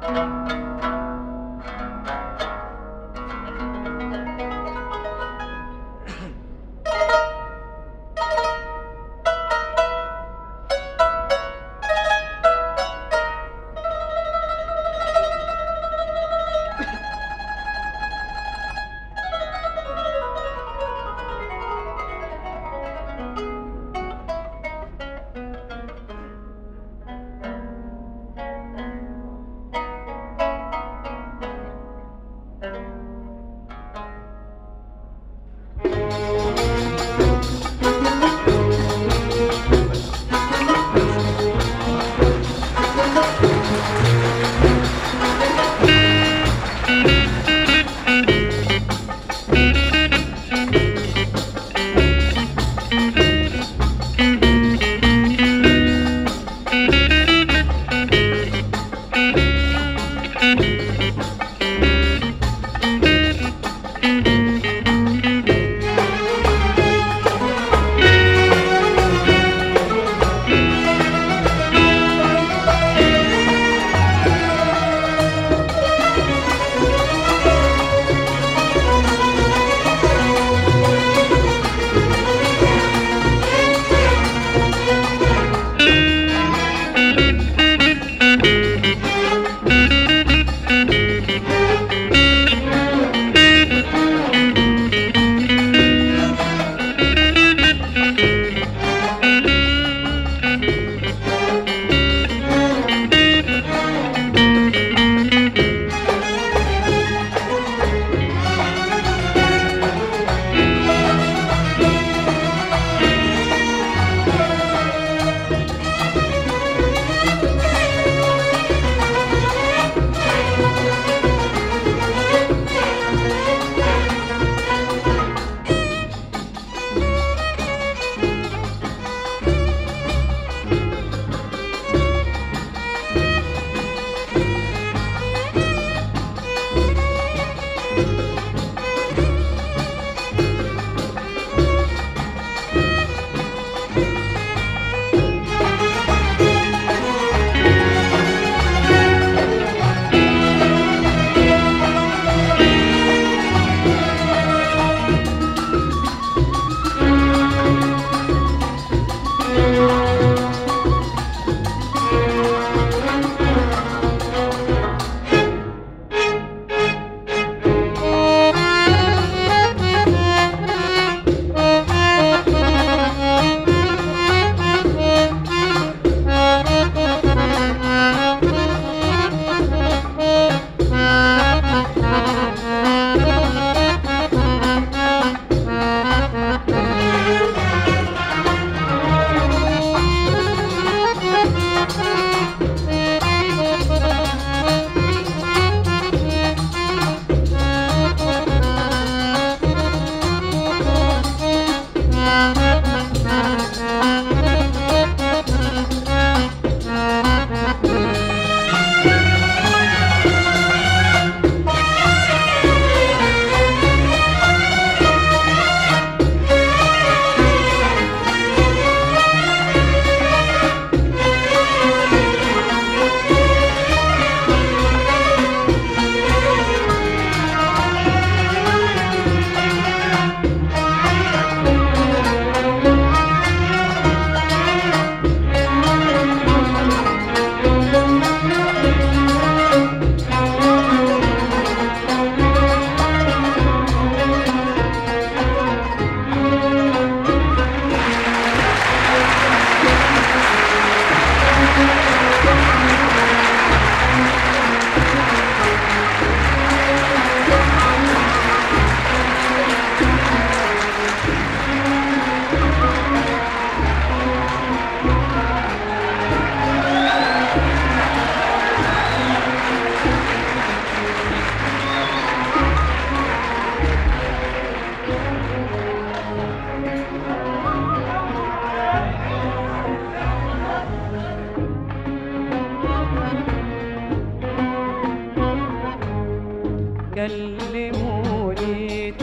كلموني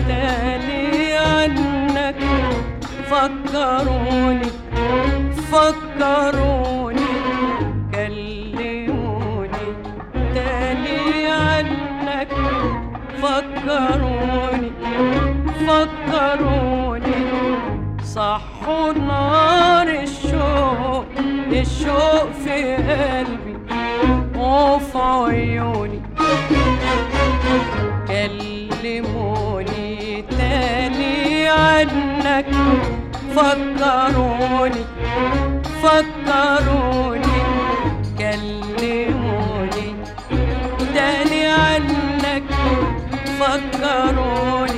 تاني عنك فكروني فكروني كلموني تاني قلبي وفي عيوني كلموني تاني عنك فكروني فكروني كلموني تاني عنك فكروني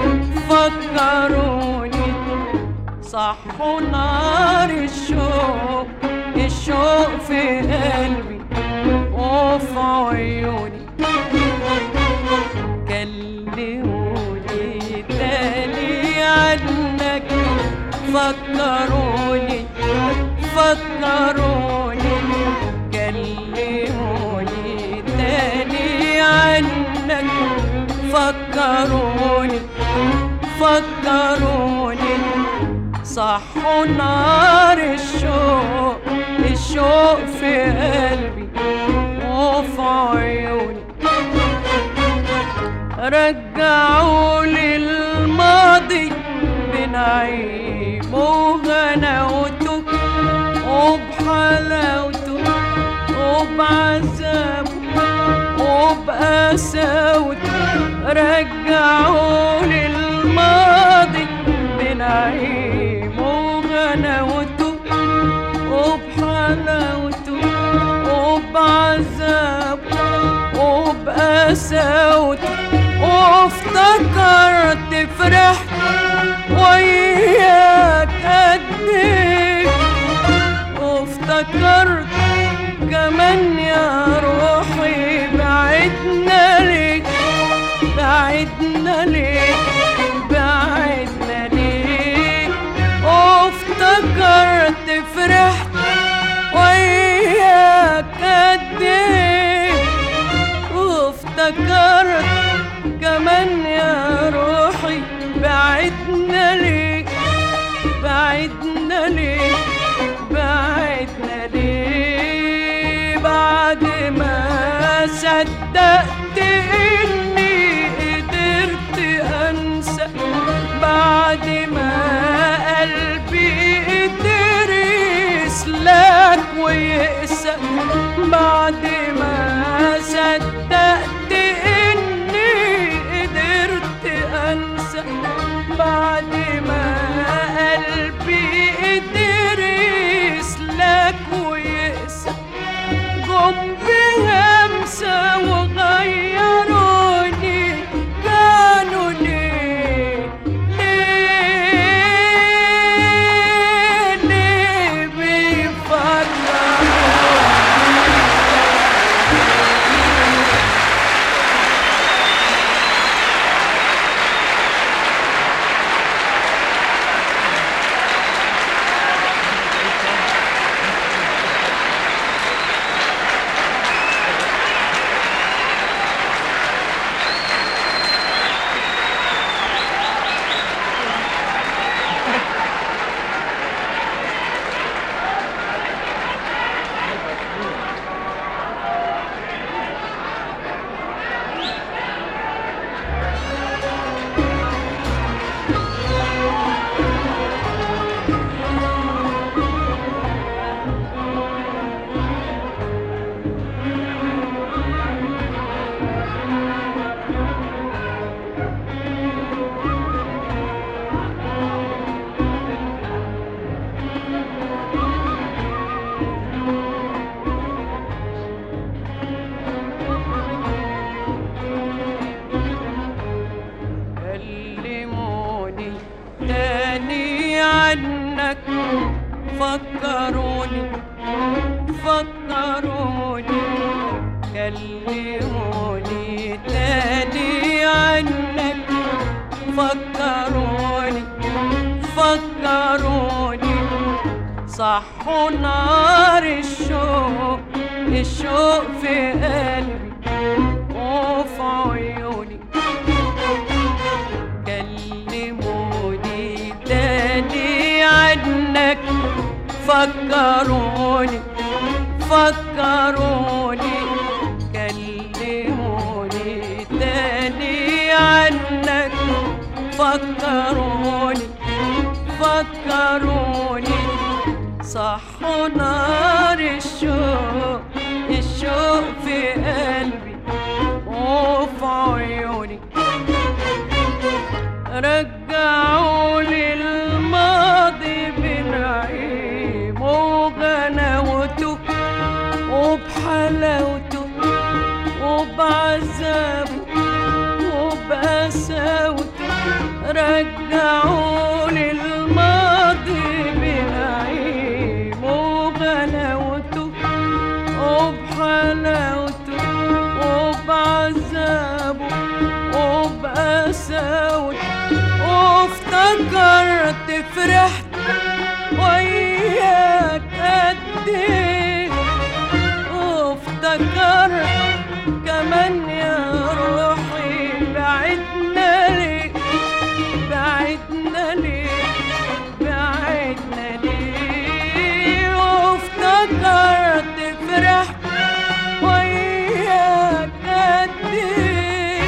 فكروني صحوا نار الشوق الشوق في قلبي وفي عيوني كلموني تاني عنك فكروني فكروني كلموني تاني عنك فكروني فكروني صحوا نار الشوق الشوق في قلبي وفي عيوني رجعوا لي الماضي بنعيم وغناوته وبحلاوته وبعذابه وبقساوته رجعوا لي الماضي بنعيم وغناوته وبحلاوته وبعذابه وبقساوته وافتكرت فرحت وياك قد ايه وافتكرت كمان يا روحي بعدنا ليه بعدنا ليه بعدنا ليه وافتكرت فرحت وياك قد ايه وافتكرت كمان يا روحي بعدنا ليه بعدنا ليه بعدنا ليه بعد ما صدقت اني قدرت انسى بعد ما قلبي قدر يسلك ويقسى بعد ما صدقت اني قدرت انسى بعد ما قلبي قدر يسلك ويقسى جم بهمسة وغيروني كانوا ليه ليه ليه بيفرقوا كلموني تاني عنك فكروني فكروني كلموني تاني عنك فكروني فكروني صحوا نار الشوق الشوق في قلبي وفي عيوني كلموني تاني عنك فكروني فكروني كلموني تاني عنك فكروني فكروني صح نار الشوق الشوق في قلبي وفي عيوني رجعوا لي الماضي بنعيم وغناوته وبحلاوته وبعذابه وبقساوته رجعوا لي الماضي بنعيم وغناوته وبحلاوته وبعذابه وبقساوته وافتكرت فرحت وياك قد ايه وافتكرت كمان يا روحي بعدنا ليه بعدنا ليه بعدنا ليه وافتكرت فرحت وياك قد ايه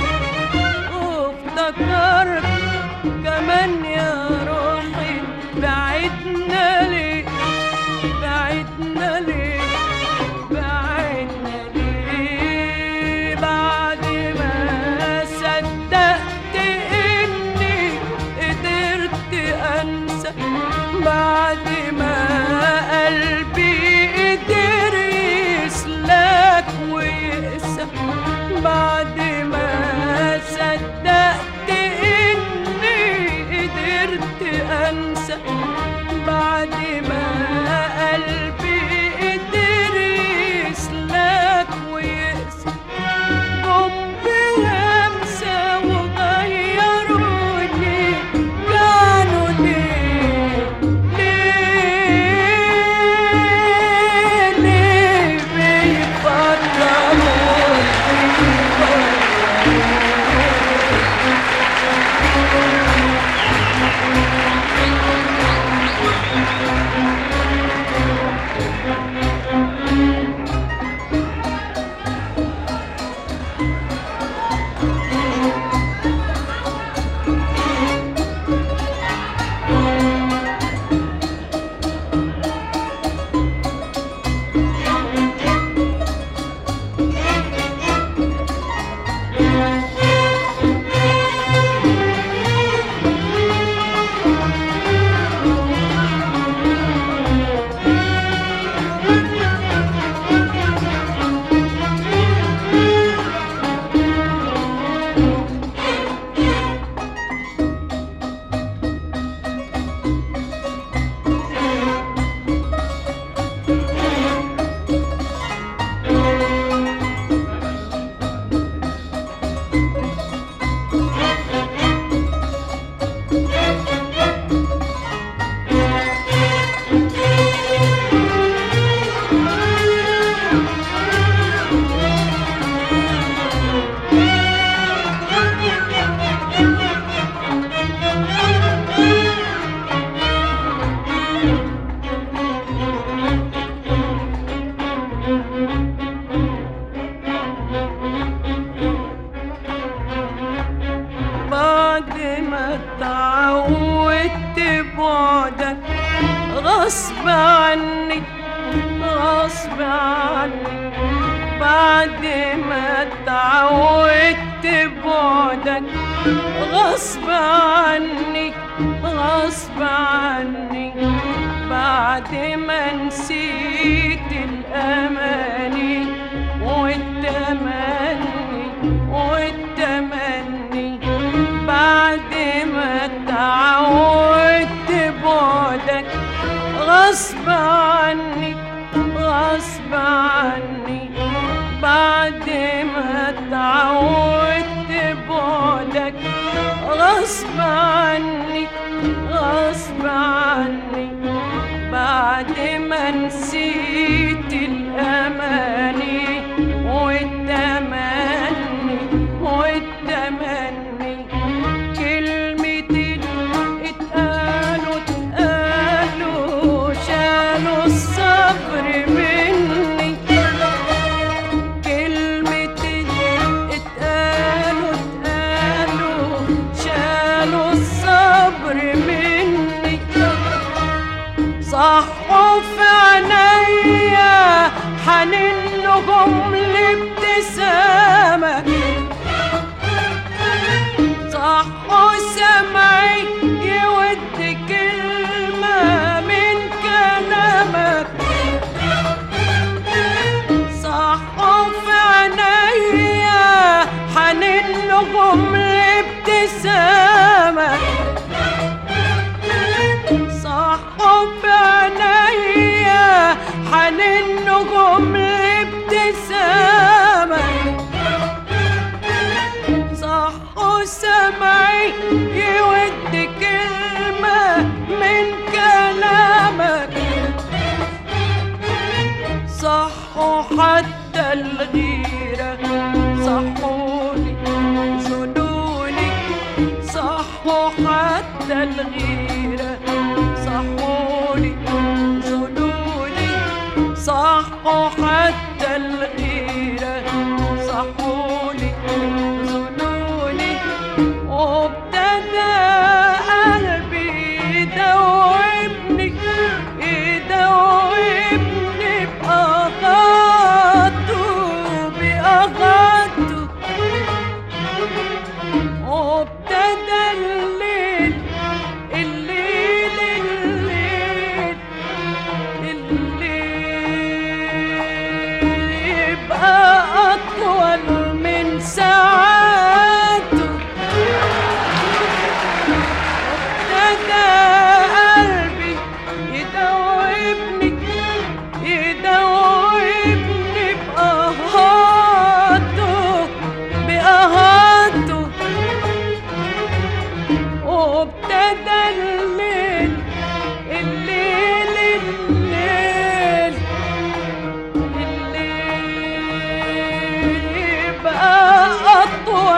وافتكرت كمان يا روحي بعدنا ليه بعدنا ليه بعدنا ليه بعد ما صدقت اني قدرت انسى بعد ما قلبي قدر يسلك ويقسى بعد ما صدقت اني قدرت انسى بعد ما قلبي قدر يسلك ويقسى جم بهمسة وغيروني كانوا ليه ليه ليه بيفكروني بعد ما اتعودت بعدك غصب عني غصب عني بعد ما اتعودت بعدك غصب عني غصب عني بعد ما نسيت الأماني والتمني والتمني بعد ما اتعودت بعدك غصب عني غصب عني بعد ما اتعودت بعدك غصب عني غصب عني بعد ما نسيت الأماني والتمني والتمني كلمتين اتقالوا اتقالوا شالوا الصبر مني كلمتين اتقالوا اتقالوا شالوا الصبر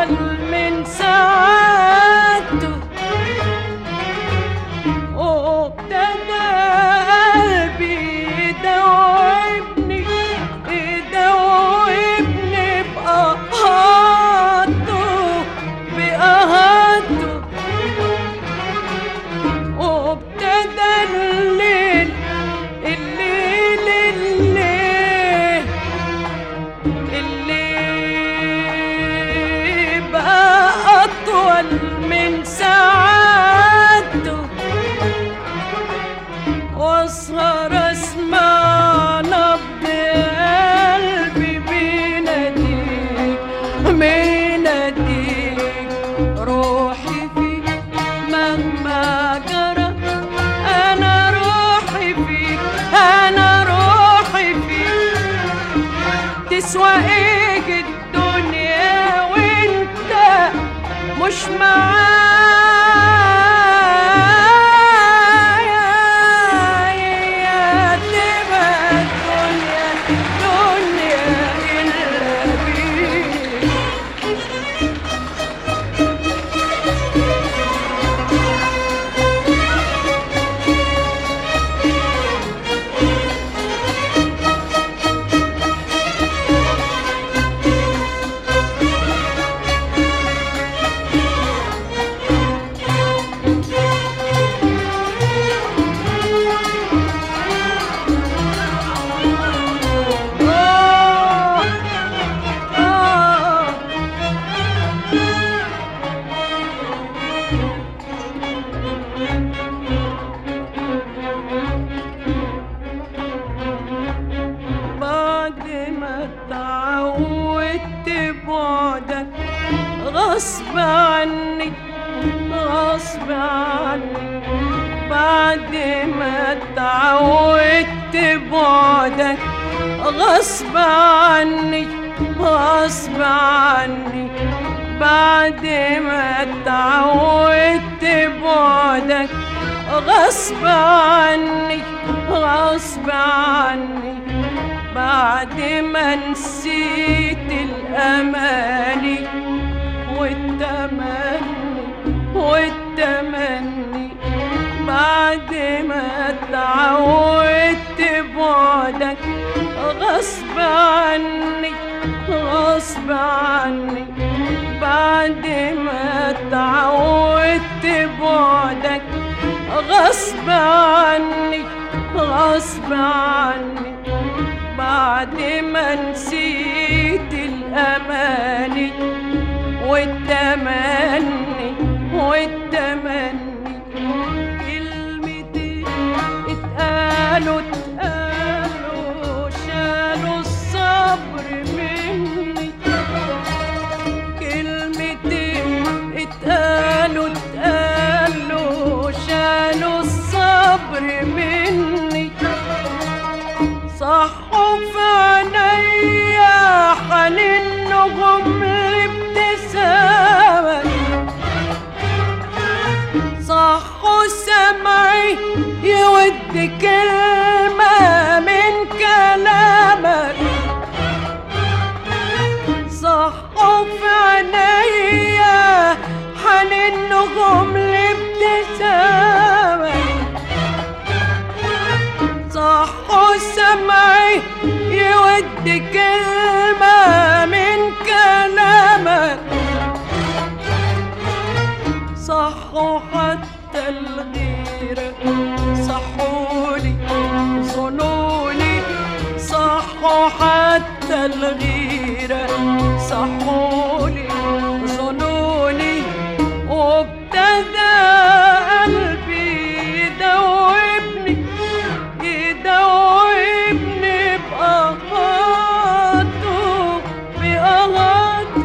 أطول من ساعته وابتدى قلبي يدوبني يدوبني بقهاته بقهاته وابتدى الليل الليل الليل اللي بقى أطول من ساعته وأسهر أسمع نبض قلبي بيناديك بيناديك روحي فيك مهما جرى أنا روحي فيك أنا روحي فيك تسوى ايه الدنيا وانت مش معايا تبقى الدنيا دنيا إلا بيك آه آه بعد ما اتعودت بعدك غصب عني غصب عني بعد ما اتعودت بعدك غصب عني غصب عني بعد ما اتعودت بعدك غصب عني غصب عني بعد ما نسيت الأماني والتمني والتمني بعد ما اتعودت بعدك غصب عني غصب عني بعد ما اتعودت بعدك غصب عني غصب عني بعد ما نسيت الأماني والتمني والتمني كلمتين اتقالوا اتقالوا شالوا الصبر مني كلمتين اتقالوا اتقالوا شالوا الصبر مني صحوا في عينيا حنين نجوم الابتسامة صحوا سمعي يود كلمة من كلامك صحوا في عينيا حنين نجوم الابتسامة صحوا سمعي يود كلمة من كلامك صحوا حتى الغيرة صحولي ظنوني صحوا حتى الغيرة صحولي ظنوني وابتدى قلبي يدوبني يدوبني بأغاته بأغاته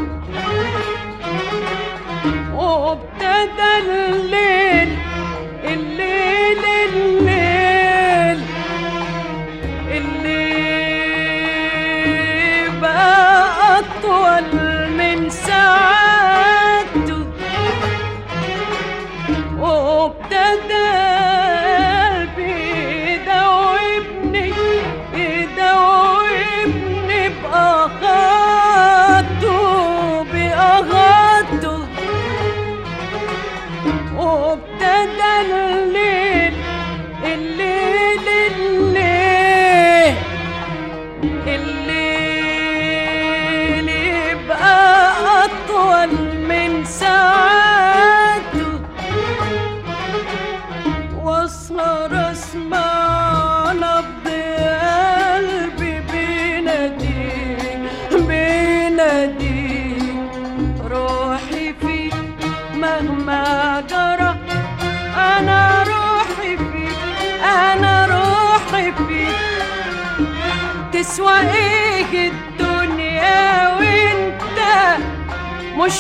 وابتدى الليل الليل الليل اللي بقى أطول من بتناديك روحي فيك مهما جرى انا روحي فيك انا روحي فيك تسوى ايه الدنيا وانت مش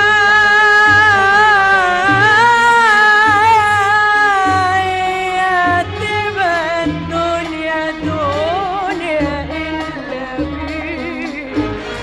معايا تبقى الدنيا دنيا الا بيك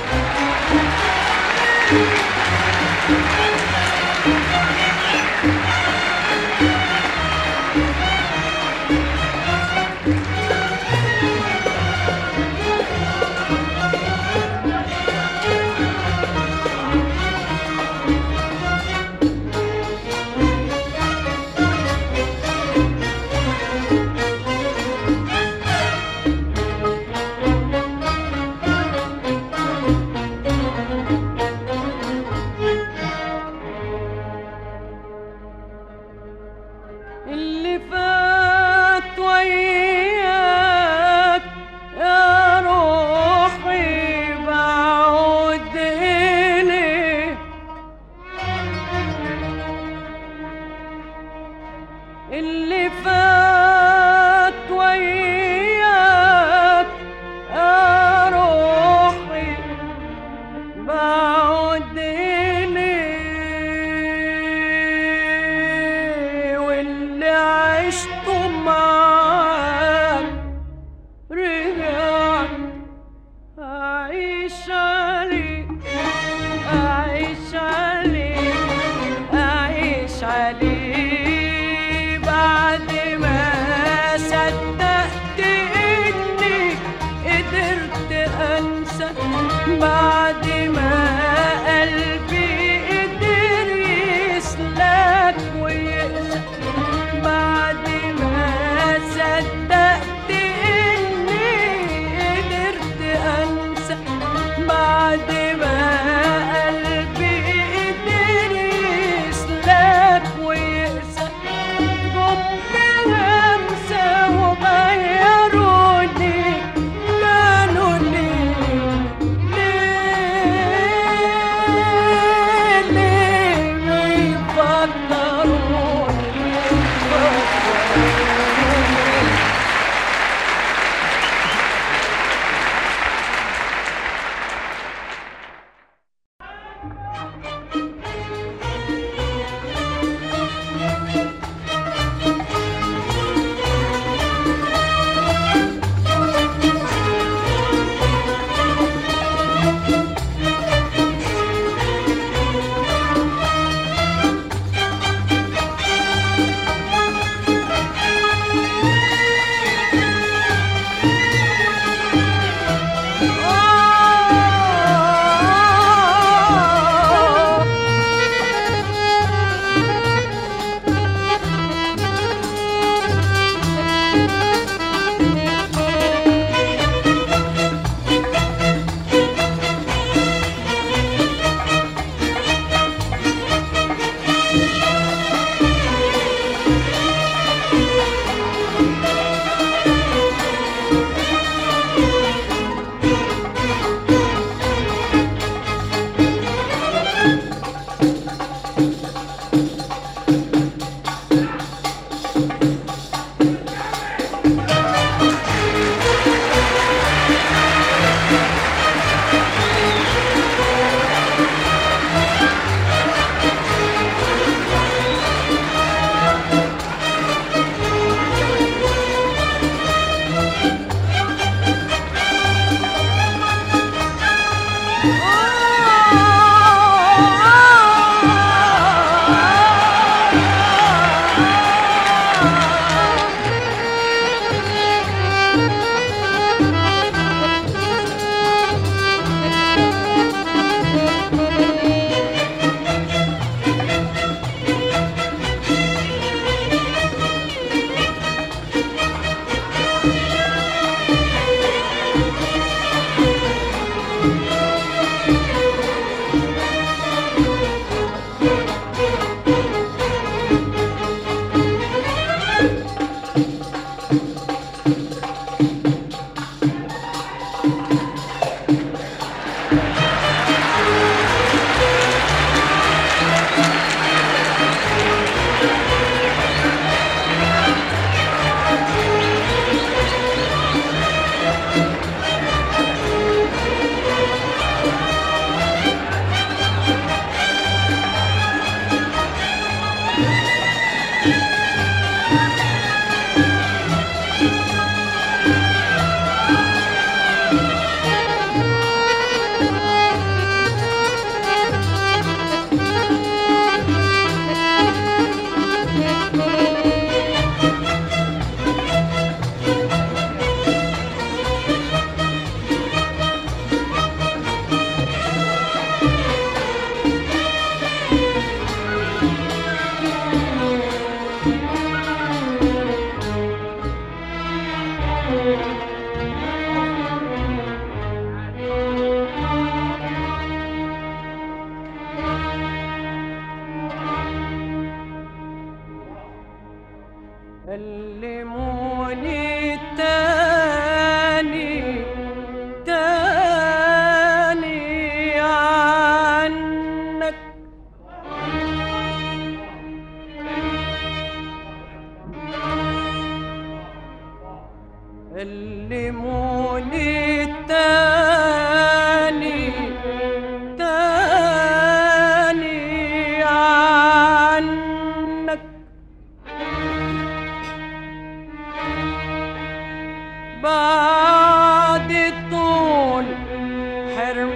اللي فات وياك يا روحي بعود إليه اللي فات وياك يا روحي بعود إليه واللي عشته معاك رجعت أعيش عليك أعيش عليك أعيش عليك بعد ما صدقت إني قدرت أنسى بعد ما قلبي قدر يسلك ويقسى بعد ما صدقت إني قدرت أنسى بعد ما قلبي قدر يسلك ويقسى جم بهمسة وغيروني كانوا ليه ليه ليه بيفكروني بيفكروني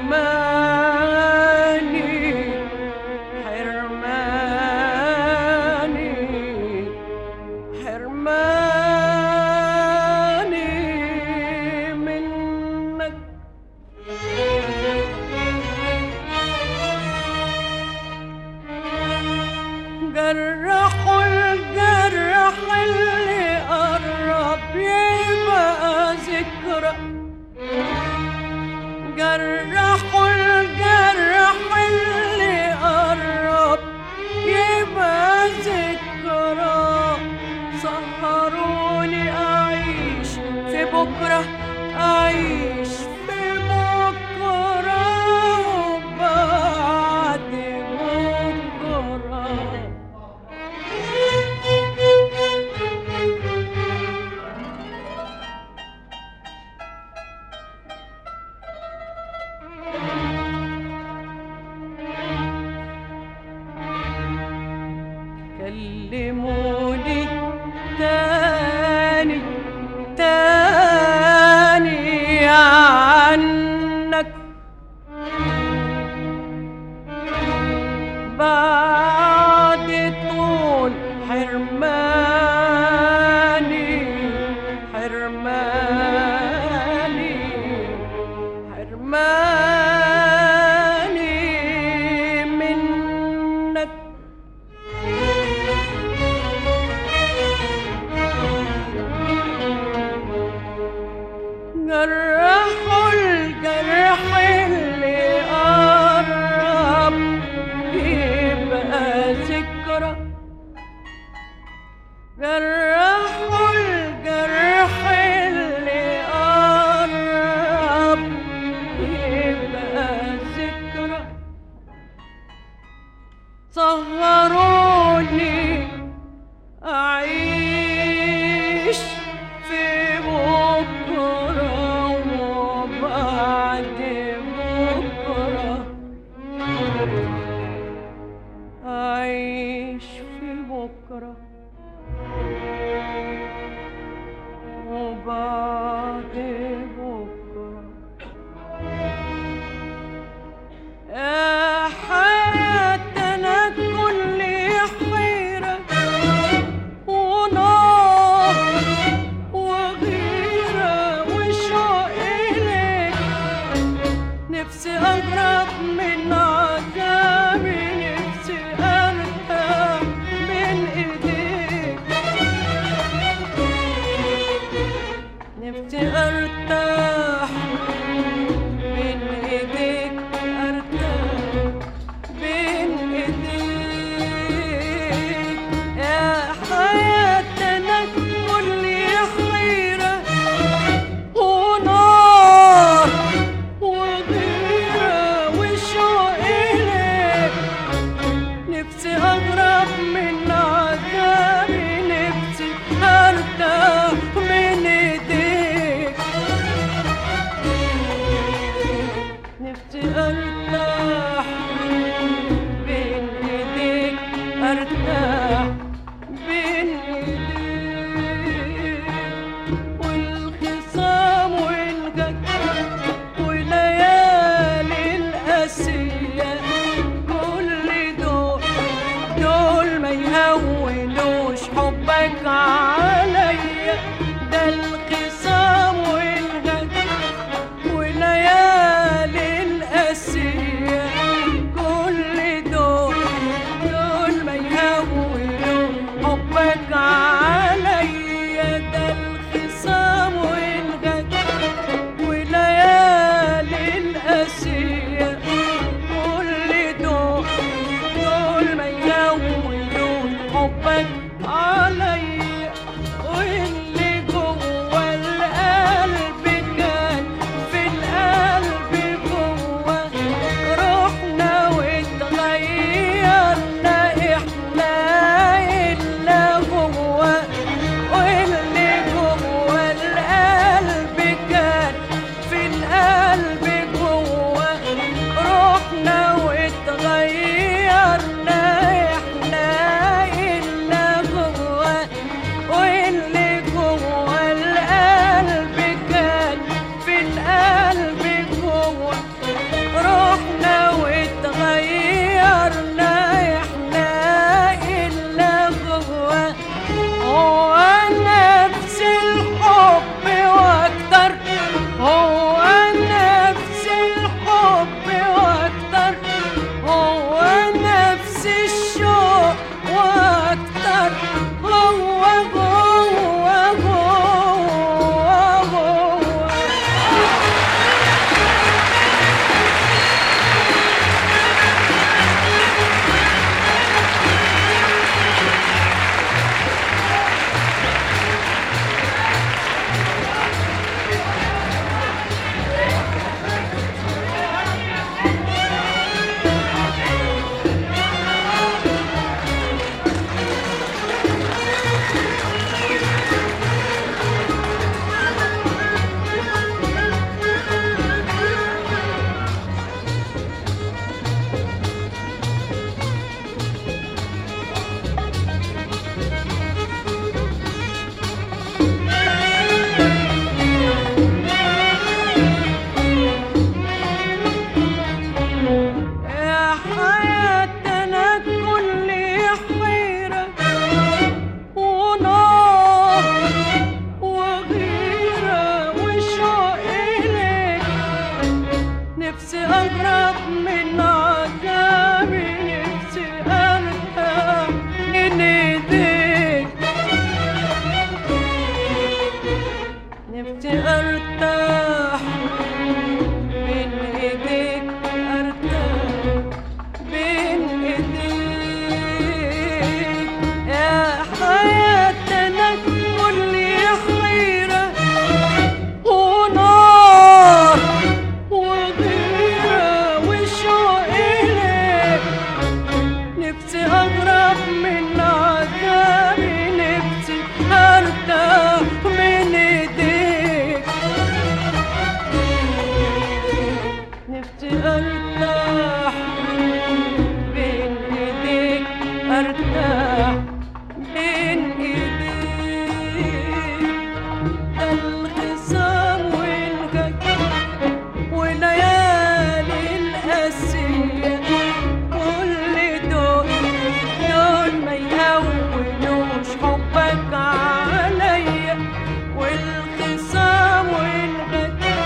حرماني حرماني حرماني منك جرحوا الجرح اللي قرب يبقى ذكرى جرحوا الجرح اللي قرب يبقى ذكرى سهروني أعيش في بكرة أعيش في بكرة وبعد بكرة كلموني تاني تاني عنك بعد طول حرماني حرماني حرماني منك جرحوا الجرح اللي قرب يبقى ذكرى جرحوا الجرح اللي قرب يبقى ذكرى صهروني أعيش في بكرة وبعد بكرة أعيش في بكرة وبعد بكرة يا حياتنا كل حيرة ونار وغيرة وشوق إليك نفسي أهرب من عذابي نفسي أرتاح من إيديك نفسي أرتاح بين إيديك أرتاح بين إيديك يا حياتنا كل حيرة ونار وغيرة وشوق إليك نفسي أهرب من عذابي نفسي أرتاح من إيديك نفسي أرتاح بين إيديك أرتاح بين إيديك والخصام والجد وليالي القاسية كل دول دول ما يهونوش حبك عليا ده الخصام والجد وليالي القاسية القاسية كل دول دول ما يهونوش حبك عليا والخصام والغدر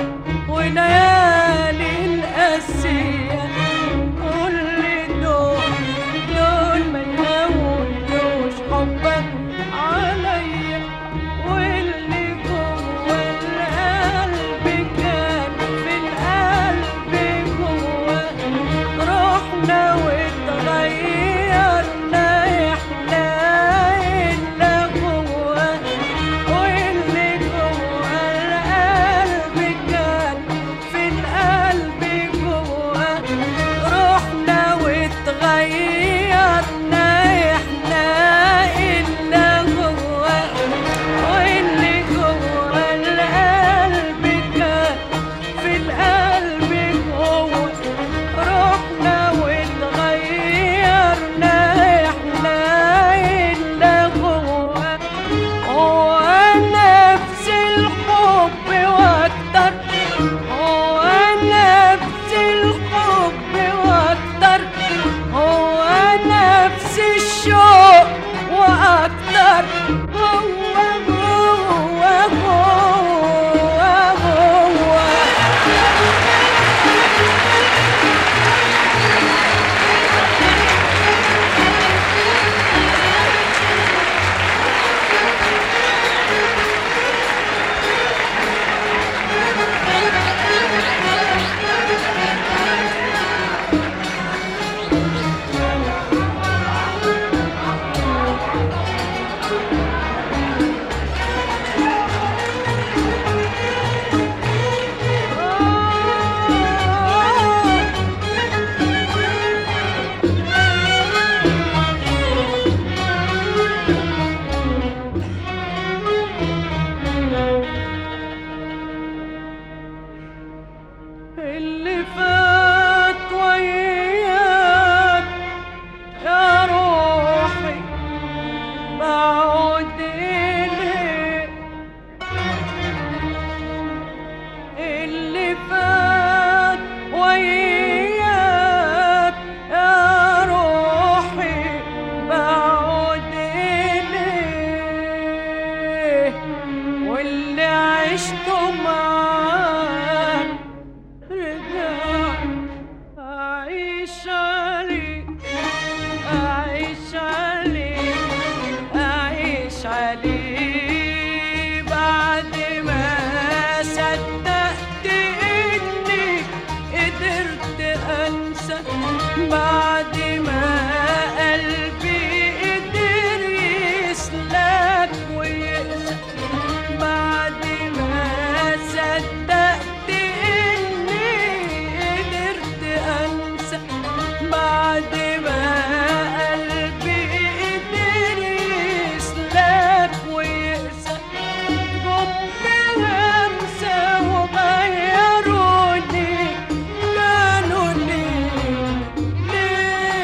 وليالي القاسية كل دول دول ما يهونوش حبك عليا واللي جوه القلب كان في القلب جوه رحنا واتغيرنا احنا إلا جوه واللي جوه القلب كان في القلب جوه رحنا واتغيرنا احنا إلا جوه واللي جوه القلب كان في القلب جوه رحنا واتغيرنا احنا إلا جوه هو نفس الحب واكتر هو نفس الحب واكتر هو نفس الشوق واكتر هو هو هو هو اللي فات وياك يا روحي بعود إليك اللي فات وياك يا روحي بعود إليك واللي عشته معاك رجع أعيش عليك أعيش عليك أعيش عليك بعد ما صدقت إني قدرت أنسى بعد ما قلبي قدر يسلك ويقسى بعد ما صدقت إني قدرت أنسى بعد ما قلبي قدر يسلك ويقسى جم همسة وغيروني كانوا ليه ليه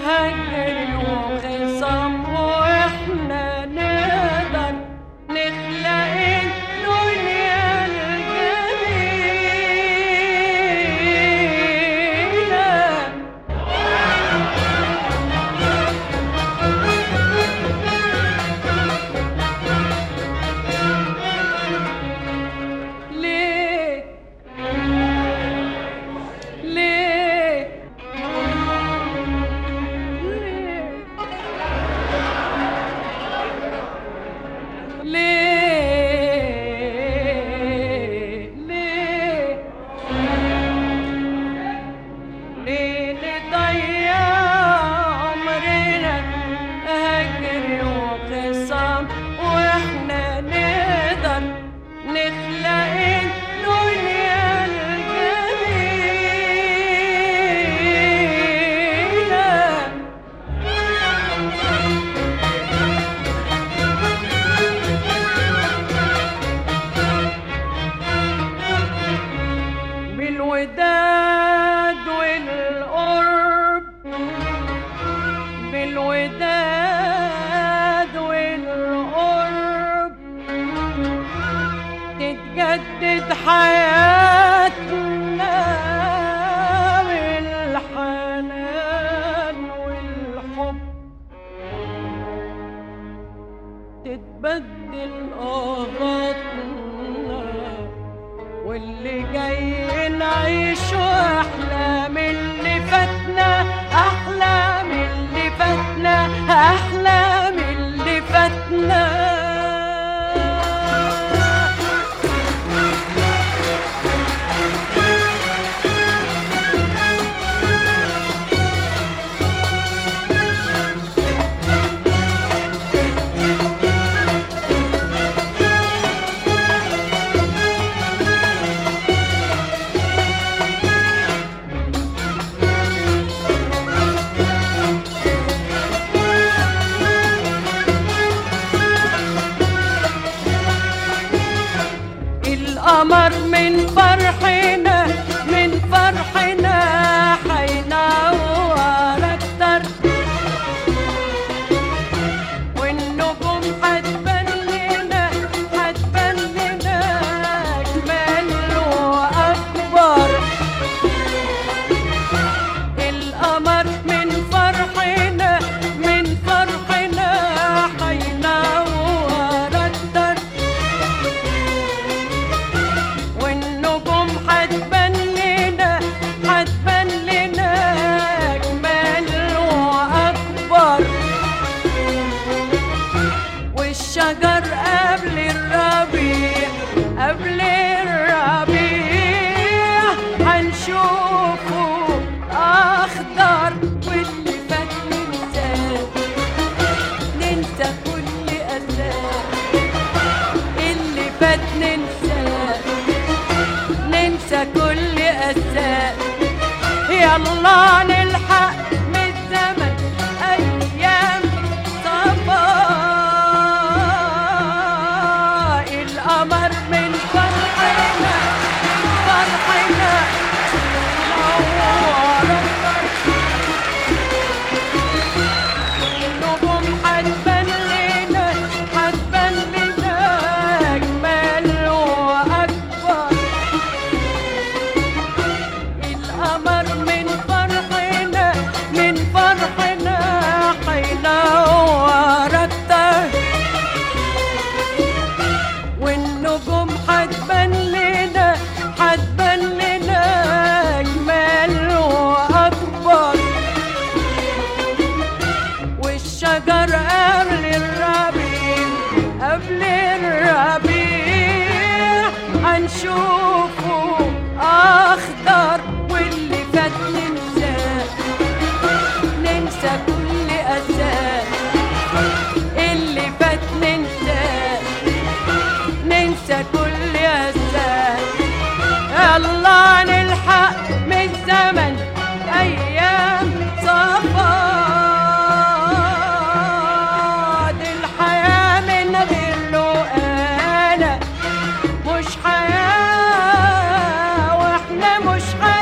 هجر وخصام واحنا نقدر نخلق الدنيا الجميلة ليه ليه ليه ليه ليه ليه نضيع عمرنا هجر وخصام واحنا نقدر نخلق الدنيا الجميلة بالوداد والقرب بالوداد والقرب تتجدد حياتنا بالحنان والحب تتبدل آهاتنا واللي جاي نعيش أحلى من اللي فاتنا أحلى من اللي فاتنا أحلى من اللي فاتنا القمر من فرحنا من فرحنا حينور اكتر والنجوم حتبان لنا حتبان لنا اجمل واكبر القمر من فرحنا من فرحنا حينور اكتر والنجوم حتبان لنا حتبان لنا اجمل واكبر والشجر قبل الربيع قبل الربيع هنشوفه اخضر واللي فات ننساه ننسى كل اساه اللي فات ننساه ننسى كل أساء يلا نلحق من الزمن أيام صفاء القمر من فرحنا فرحنا نور النجوم حتبان لنا حتبان لنا أجمل وأكبر القمر من فرحنا من فرحنا حينور اكتر والنجوم حتبان لنا حتبان لنا اجمل واكبر والشجر قبل الربيع قبل الربيع هنشوفه اخضر واللي فات ننساه ننسى كل اساه اللي فات ننساه ننسى كل اساه يلا نلحق من الزمن ايام صفا دي الحياه من غير له انا مش حياه واحنا مش حياه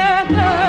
الندى